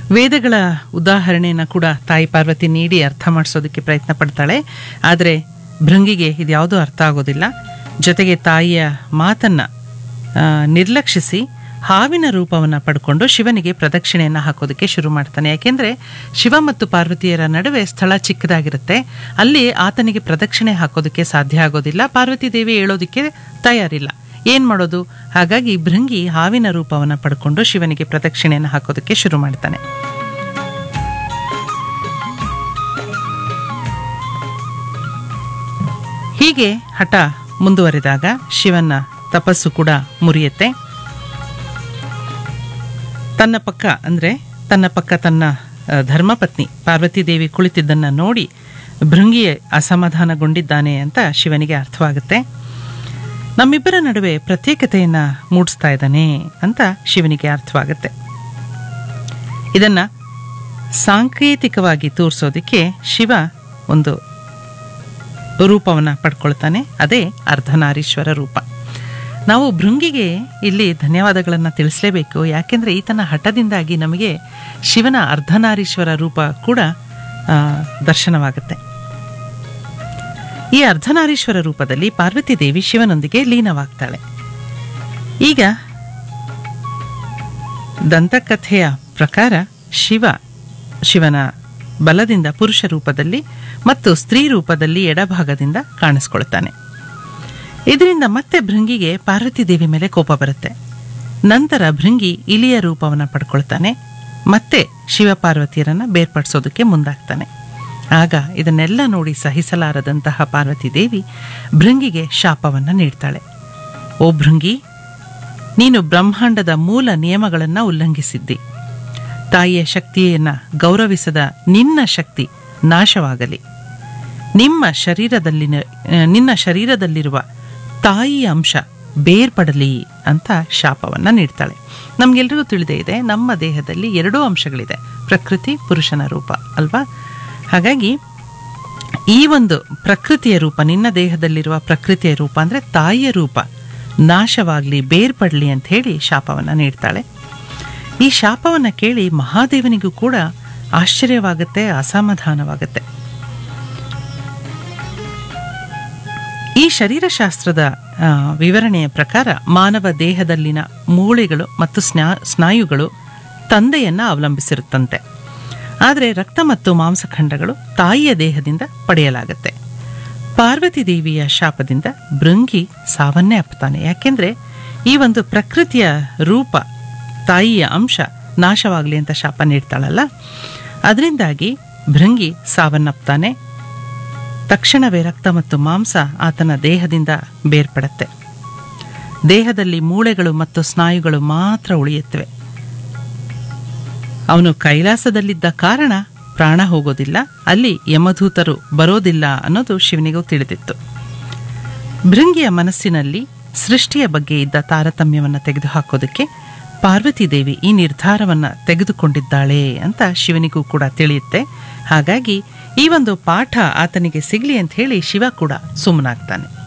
ವೇದಗಳ ಉದಾಹರಣೆಯನ್ನು ಕೂಡ ತಾಯಿ ಪಾರ್ವತಿ ನೀಡಿ ಅರ್ಥ ಮಾಡಿಸೋದಕ್ಕೆ ಪ್ರಯತ್ನ ಪಡ್ತಾಳೆ ಆದರೆ ಭೃಂಗಿಗೆ ಇದ್ಯಾವುದೂ ಅರ್ಥ ಆಗೋದಿಲ್ಲ ಜೊತೆಗೆ ತಾಯಿಯ ಮಾತನ್ನು ನಿರ್ಲಕ್ಷಿಸಿ ಹಾವಿನ ರೂಪವನ್ನು ಪಡ್ಕೊಂಡು ಶಿವನಿಗೆ ಪ್ರದಕ್ಷಿಣೆಯನ್ನು ಹಾಕೋದಕ್ಕೆ ಶುರು ಮಾಡ್ತಾನೆ ಯಾಕೆಂದರೆ ಶಿವ ಮತ್ತು ಪಾರ್ವತಿಯರ ನಡುವೆ ಸ್ಥಳ ಚಿಕ್ಕದಾಗಿರುತ್ತೆ ಅಲ್ಲಿ ಆತನಿಗೆ ಪ್ರದಕ್ಷಿಣೆ ಹಾಕೋದಕ್ಕೆ ಸಾಧ್ಯ ಆಗೋದಿಲ್ಲ ಪಾರ್ವತಿ ದೇವಿ ಹೇಳೋದಕ್ಕೆ ತಯಾರಿಲ್ಲ ಏನು ಮಾಡೋದು ಹಾಗಾಗಿ ಭೃಂಗಿ ಹಾವಿನ ರೂಪವನ್ನು ಪಡ್ಕೊಂಡು ಶಿವನಿಗೆ ಪ್ರದಕ್ಷಿಣೆಯನ್ನು ಹಾಕೋದಕ್ಕೆ ಶುರು ಮಾಡ್ತಾನೆ ಹೀಗೆ ಹಠ ಮುಂದುವರೆದಾಗ ಶಿವನ ತಪಸ್ಸು ಕೂಡ ಮುರಿಯುತ್ತೆ ತನ್ನ ಪಕ್ಕ ಅಂದರೆ ತನ್ನ ಪಕ್ಕ ತನ್ನ ಆ, ಧರ್ಮಪತ್ನಿ ಪಾರ್ವತಿ ದೇವಿ ಕುಳಿತಿದ್ದನ್ನು ನೋಡಿ ಭೃಂಗಿ ಅಸಮಾಧಾನಗೊಂಡಿದ್ದಾನೆ ಅಂತ ಶಿವನಿಗೆ ಅರ್ಥವಾಗುತ್ತೆ ನಮ್ಮಿಬ್ಬರ ನಡುವೆ ಪ್ರತ್ಯೇಕತೆಯನ್ನು ಮೂಡಿಸ್ತಾ ಇದ್ದಾನೆ ಅಂತ ಶಿವನಿಗೆ ಅರ್ಥವಾಗುತ್ತೆ ಇದನ್ನು ಸಾಂಕೇತಿಕವಾಗಿ ತೋರಿಸೋದಕ್ಕೆ ಶಿವ ಒಂದು ರೂಪವನ್ನು ಪಡ್ಕೊಳ್ತಾನೆ ಅದೇ ಅರ್ಧನಾರೀಶ್ವರ ರೂಪ ನಾವು ಭೃಂಗಿಗೆ ಇಲ್ಲಿ ಧನ್ಯವಾದಗಳನ್ನು ತಿಳಿಸಲೇಬೇಕು ಯಾಕೆಂದರೆ ಈತನ ಹಠದಿಂದಾಗಿ ನಮಗೆ ಶಿವನ ಅರ್ಧನಾರೀಶ್ವರ ರೂಪ ಕೂಡ ಆ, ದರ್ಶನವಾಗುತ್ತೆ ಈ ಅರ್ಧನಾರೀಶ್ವರ ರೂಪದಲ್ಲಿ ಪಾರ್ವತಿ ದೇವಿ ಶಿವನೊಂದಿಗೆ ಲೀನವಾಗ್ತಾಳೆ ಈಗ ದಂತಕಥೆಯ ಪ್ರಕಾರ ಶಿವ ಶಿವನ ಬಲದಿಂದ ಪುರುಷ ರೂಪದಲ್ಲಿ ಮತ್ತು ಸ್ತ್ರೀ ರೂಪದಲ್ಲಿ ಎಡಭಾಗದಿಂದ ಕಾಣಿಸ್ಕೊಳ್ತಾನೆ ಇದರಿಂದ ಮತ್ತೆ ಭೃಂಗಿಗೆ ಪಾರ್ವತಿ ದೇವಿ ಮೇಲೆ ಕೋಪ ಬರುತ್ತೆ ನಂತರ ಭೃಂಗಿ ಇಲಿಯ ರೂಪವನ್ನು ಪಡ್ಕೊಳ್ತಾನೆ ಮತ್ತೆ ಶಿವಪಾರ್ವತಿಯರನ್ನ ಬೇರ್ಪಡಿಸೋದಕ್ಕೆ ಮುಂದಾಗ್ತಾನೆ ಆಗ ಇದನ್ನೆಲ್ಲ ನೋಡಿ ಸಹಿಸಲಾರದಂತಹ ಪಾರ್ವತಿ ದೇವಿ ಭೃಂಗಿಗೆ ಶಾಪವನ್ನು ನೀಡ್ತಾಳೆ ಓ ಭೃಂಗಿ ನೀನು ಬ್ರಹ್ಮಾಂಡದ ಮೂಲ ನಿಯಮಗಳನ್ನು ಉಲ್ಲಂಘಿಸಿದ್ದಿ ತಾಯಿಯ ಶಕ್ತಿಯನ್ನು ಗೌರವಿಸದ ನಿನ್ನ ಶಕ್ತಿ ನಾಶವಾಗಲಿ ನಿಮ್ಮ ಶರೀರದಲ್ಲಿನ ಆ, ನಿನ್ನ ಶರೀರದಲ್ಲಿರುವ ತಾಯಿಯ ಅಂಶ ಬೇರ್ಪಡಲಿ ಅಂತ ಶಾಪವನ್ನು ನೀಡ್ತಾಳೆ ನಮಗೆಲ್ರಿಗೂ ತಿಳಿದೇ ಇದೆ ನಮ್ಮ ದೇಹದಲ್ಲಿ ಎರಡೂ ಅಂಶಗಳಿದೆ ಪ್ರಕೃತಿ ಪುರುಷನ ರೂಪ ಅಲ್ವಾ ಹಾಗಾಗಿ ಈ ಒಂದು ಪ್ರಕೃತಿಯ ರೂಪ ನಿನ್ನ ದೇಹದಲ್ಲಿರುವ ಪ್ರಕೃತಿಯ ರೂಪ ಅಂದರೆ ತಾಯಿಯ ರೂಪ ನಾಶವಾಗಲಿ ಬೇರ್ಪಡಲಿ ಅಂತ ಹೇಳಿ ಶಾಪವನ್ನು ನೀಡ್ತಾಳೆ ಈ ಶಾಪವನ್ನು ಕೇಳಿ ಮಹಾದೇವನಿಗೂ ಕೂಡ ಆಶ್ಚರ್ಯವಾಗುತ್ತೆ ಅಸಮಾಧಾನವಾಗುತ್ತೆ ಈ ಶರೀರಶಾಸ್ತ್ರದ ಆ, ವಿವರಣೆಯ ಪ್ರಕಾರ ಮಾನವ ದೇಹದಲ್ಲಿನ ಮೂಳೆಗಳು ಮತ್ತು ಸ್ನಾ ಸ್ನಾಯುಗಳು ತಂದೆಯನ್ನು ಅವಲಂಬಿಸಿರುತ್ತಂತೆ ಆದರೆ ರಕ್ತ ಮತ್ತು ಮಾಂಸಖಂಡಗಳು ತಾಯಿಯ ದೇಹದಿಂದ ಪಡೆಯಲಾಗುತ್ತೆ ಪಾರ್ವತಿ ದೇವಿಯ ಶಾಪದಿಂದ ಭೃಂಗಿ ಸಾವನ್ನೇ ಅಪ್ಪತಾನೆ ಯಾಕೆಂದರೆ ಈ ಒಂದು ಪ್ರಕೃತಿಯ ರೂಪ ತಾಯಿಯ ಅಂಶ ನಾಶವಾಗಲಿ ಅಂತ ಶಾಪ ನೀಡ್ತಾಳಲ್ಲ ಅದರಿಂದಾಗಿ ಭೃಂಗಿ ಸಾವನ್ನಪ್ತಾನೆ ತಕ್ಷಣವೇ ರಕ್ತ ಮತ್ತು ಮಾಂಸ ಆತನ ದೇಹದಿಂದ ಬೇರ್ಪಡುತ್ತೆ ದೇಹದಲ್ಲಿ ಮೂಳೆಗಳು ಮತ್ತು ಸ್ನಾಯುಗಳು ಮಾತ್ರ ಉಳಿಯುತ್ತವೆ ಅವನು ಕೈಲಾಸದಲ್ಲಿದ್ದ ಕಾರಣ ಪ್ರಾಣ ಹೋಗೋದಿಲ್ಲ ಅಲ್ಲಿ ಯಮದೂತರು ಬರೋದಿಲ್ಲ ಅನ್ನೋದು ಶಿವನಿಗೂ ತಿಳಿದಿತ್ತು ಭೃಂಗಿಯ ಮನಸ್ಸಿನಲ್ಲಿ ಸೃಷ್ಟಿಯ ಬಗ್ಗೆ ಇದ್ದ ತಾರತಮ್ಯವನ್ನು ತೆಗೆದುಹಾಕೋದಕ್ಕೆ ಪಾರ್ವತಿ ದೇವಿ ಈ ನಿರ್ಧಾರವನ್ನು ತೆಗೆದುಕೊಂಡಿದ್ದಾಳೆ ಅಂತ ಶಿವನಿಗೂ ಕೂಡ ತಿಳಿಯುತ್ತೆ ಹಾಗಾಗಿ ಈ ಒಂದು ಪಾಠ ಆತನಿಗೆ ಸಿಗಲಿ ಅಂತ ಹೇಳಿ ಶಿವ ಕೂಡ ಸುಮ್ಮನಾಗ್ತಾನೆ